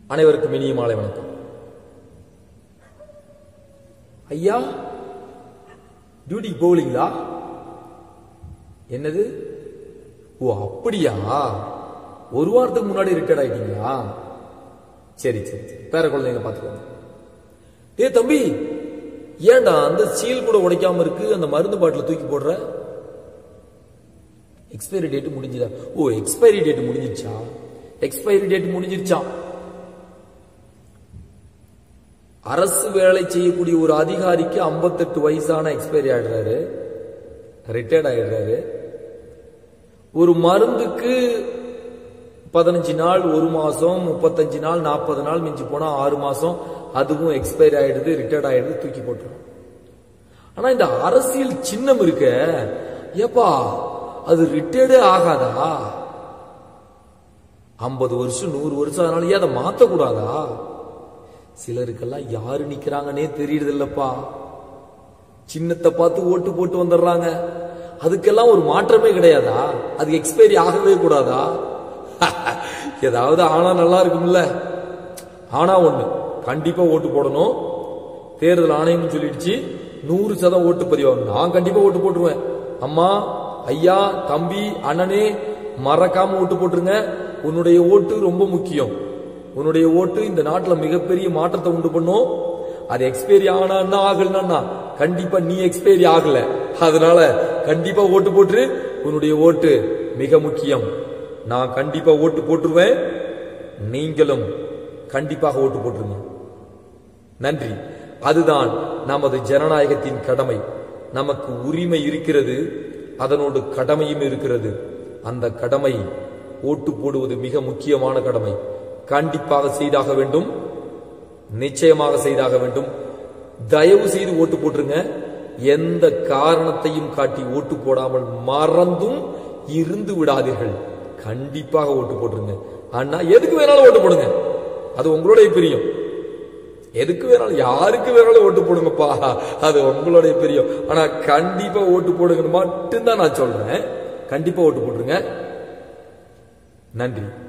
அனைவருக்கும் இனிய மாலை வணக்கம் ஐயா டியூட்டிக்கு போகலீங்களா என்னது ஓ அப்படியா ஒரு வாரத்துக்கு முன்னாடி ரிட்டையர்ட் ஆயிட்டீங்களா சரி சரி சரி பேர குழந்தைங்க பார்த்துக்கோங்க ஏ தம்பி ஏன்டா அந்த சீல் கூட உடைக்காம இருக்கு அந்த மருந்து பாட்டில தூக்கி போடுற எக்ஸ்பைரி டேட் முடிஞ்சுதா ஓ எக்ஸ்பைரி டேட் முடிஞ்சிருச்சா எக்ஸ்பைரி டேட் முடிஞ்சிருச்சாம் அரசு வேலை செய்யக்கூடிய ஒரு அதிகாரிக்கு 58 வயசான எக்ஸ்பைரி ஆயிடுறாரு ரிட்டையர்ட் ஆயிடுறாரு ஒரு மருந்துக்கு பதினஞ்சு நாள் ஒரு மாசம் முப்பத்தஞ்சு நாள் நாற்பது நாள் மிஞ்சி போனா ஆறு மாசம் அதுவும் எக்ஸ்பைரி ஆயிடுது ரிட்டையர்ட் ஆயிடுது தூக்கி போட்டுரும் ஆனா இந்த அரசியல் சின்னம் இருக்க ஏப்பா அது ரிட்டையர்டே ஆகாதா ஐம்பது வருஷம் நூறு வருஷம் அதனால ஏன் அதை மாத்தக்கூடாதா சிலருக்கெல்லாம் யாரு நிக்கிறாங்கன்னே தெரியுது இல்லப்பா சின்னத்தை பார்த்து ஓட்டு போட்டு வந்துடுறாங்க அதுக்கெல்லாம் ஒரு மாற்றமே கிடையாதா அது எக்ஸ்பைரி ஆகவே கூடாதா ஏதாவது ஆனா நல்லா இருக்கும்ல ஆனா ஒண்ணு கண்டிப்பா ஓட்டு போடணும் தேர்தல் ஆணையம் சொல்லிடுச்சு நூறு சதம் ஓட்டு பதிவாகும் நான் கண்டிப்பா ஓட்டு போட்டுருவேன் அம்மா ஐயா தம்பி அண்ணனே மறக்காம ஓட்டு போட்டுருங்க உன்னுடைய ஓட்டு ரொம்ப முக்கியம் உன்னுடைய ஓட்டு இந்த நாட்டுல மிகப்பெரிய மாற்றத்தை உண்டு பண்ணும் அது எக்ஸ்பைரி ஆனா ஆகலன்னா கண்டிப்பா நீ எக்ஸ்பைரி ஆகல அதனால கண்டிப்பா ஓட்டு போட்டுரு உன்னுடைய ஓட்டு மிக முக்கியம் நான் கண்டிப்பா ஓட்டு போட்டுருவேன் நீங்களும் கண்டிப்பாக ஓட்டு போட்டுருங்க நன்றி அதுதான் நமது ஜனநாயகத்தின் கடமை நமக்கு உரிமை இருக்கிறது அதனோடு கடமையும் இருக்கிறது அந்த கடமை ஓட்டு போடுவது மிக முக்கியமான கடமை கண்டிப்பாக செய்தாக வேண்டும் நிச்சயமாக செய்தாக வேண்டும் தயவு செய்து ஓட்டு போட்டுருங்க எந்த காரணத்தையும் காட்டி ஓட்டு போடாமல் மறந்தும் இருந்து விடாதீர்கள் கண்டிப்பாக ஓட்டு போட்டுருங்க அண்ணா எதுக்கு வேணாலும் ஓட்டு போடுங்க அது உங்களுடைய பிரியம் எதுக்கு வேணாலும் யாருக்கு வேணாலும் ஓட்டு போடுங்கப்பா அது உங்களுடைய பிரியம் ஆனா கண்டிப்பா ஓட்டு போடுங்கன்னு மட்டும்தான் நான் சொல்றேன் கண்டிப்பா ஓட்டு போட்டுருங்க நன்றி